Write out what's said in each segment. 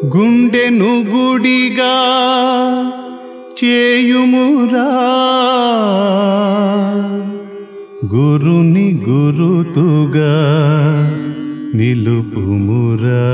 గుండెను గుడిగా చేయుమురా గురుని గురుతుగా నిలుపుమురా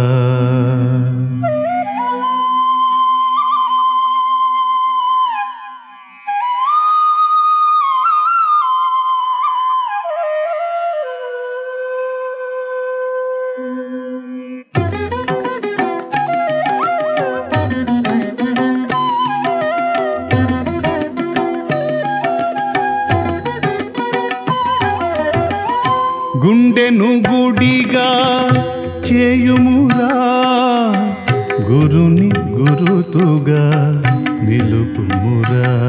గుండెను గుడిగా చేయుమురా గురుని గురుతుగా నిలుపుమురా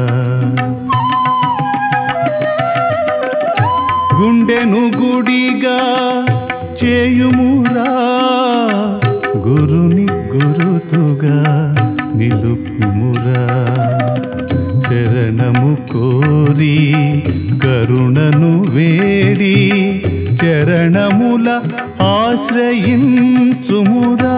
గుండెను గుడిగా చేయుమురా గురుని గురుతుగా నిలుపుమురా శరణము కోరి కరుణను వేడి చరణముల ఆశ్రయించుమురా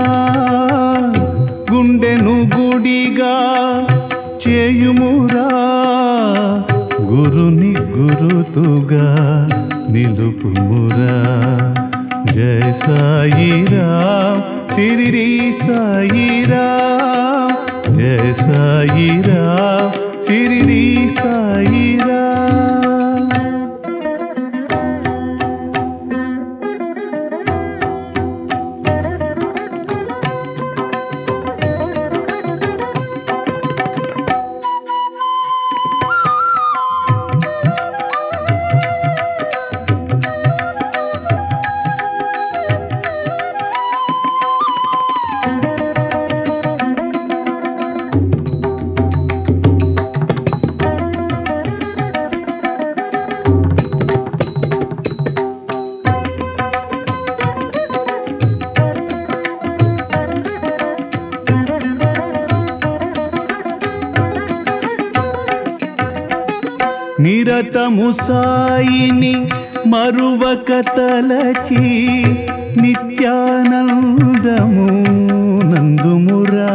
గుండెను గుడిగా చేయుమురా గురుని గురుతుగా నిలుపుమురా జయ సాయిరామ్ సిరిడి సాయిరామ్ జయ సాయిరామ్ సిరిడి సాయిరామ్ నిరతము సాయిని మరువక తలచి నిత్యానందము నందుమురా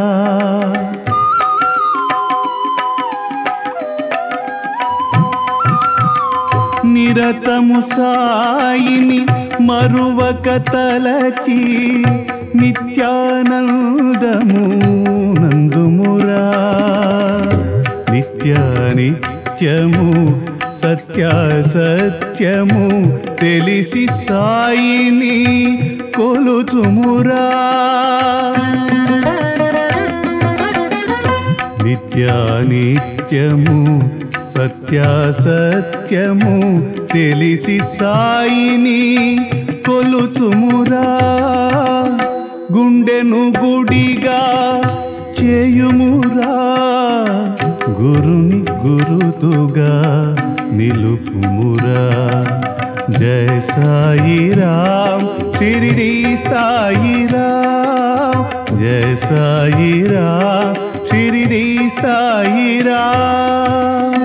నిరతము సాయిని మరువక తలచి నిత్యానందము నందుమురా నిత్యానిత్యము సత్య సత్యము తెలిసి సాయిని కొలుచుమురా నిత్యానిత్యము సత్యాసత్యము తెలిసి సాయిని కొలుచుమురా గుండెను గుడిగా చేయుమురా గురుని గురుతుగా నిలుపుమురా జయ సాయిరామ్ షిరిడి సాయిరామ్ జయ సాయిరామ్ షిరిడి సాయిరామ్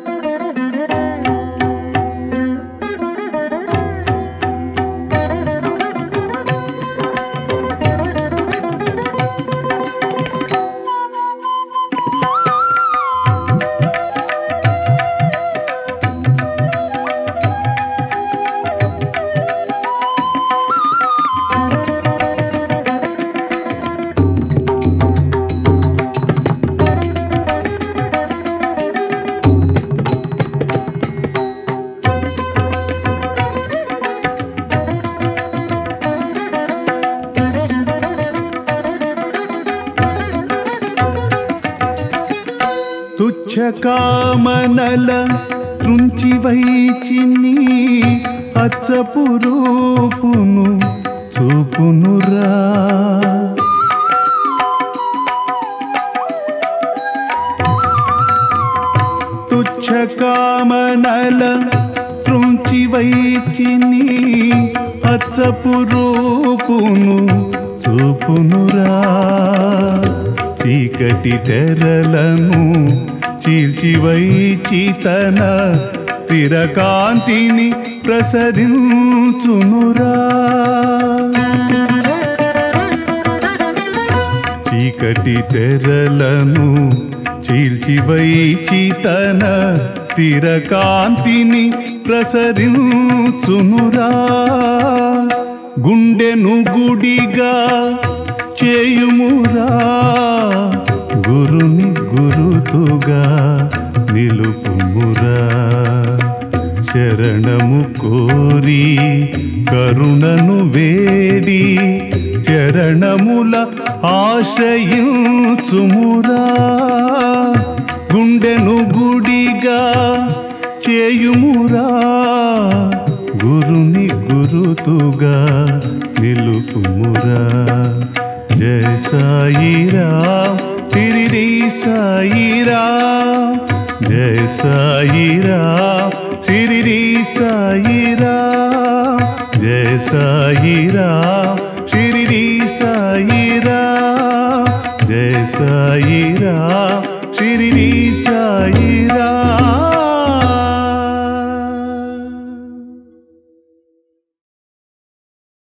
తుచ్చ కామనల త్రుంచి వైచిని అచ్చపు రూపును చూపునురా తుచ్చ కామనల త్రుంచి వైచిని అచ్చపు రూపును చూపునురా చీకటి తెరలను చీల్చి వైచి తన స్థిర కాంతిని ప్రసరించునురా చీకటి తెరలను చీల్చి వైచి తన స్థిరకాంతిని ప్రసరించునురా గుండెను గుడిగా చేయుమురా గురుని గురుతుగా నిలుపుమురా శరణము కోరి కరుణను వేడి చరణముల ఆశయించుమురా గుండెను గుడిగా చేయుమురా గురుని గురుతుగా నిలుపుమురా జయ సాయిరామ్ తిరిది సాయిరామ్ జయ సాయిరామ్ తిరిది సాయిరామ్ జయ సాయిరామ్ షిరిడి సాయిరామ్ జయ సాయిరామ్ షిరిడి సాయిరామ్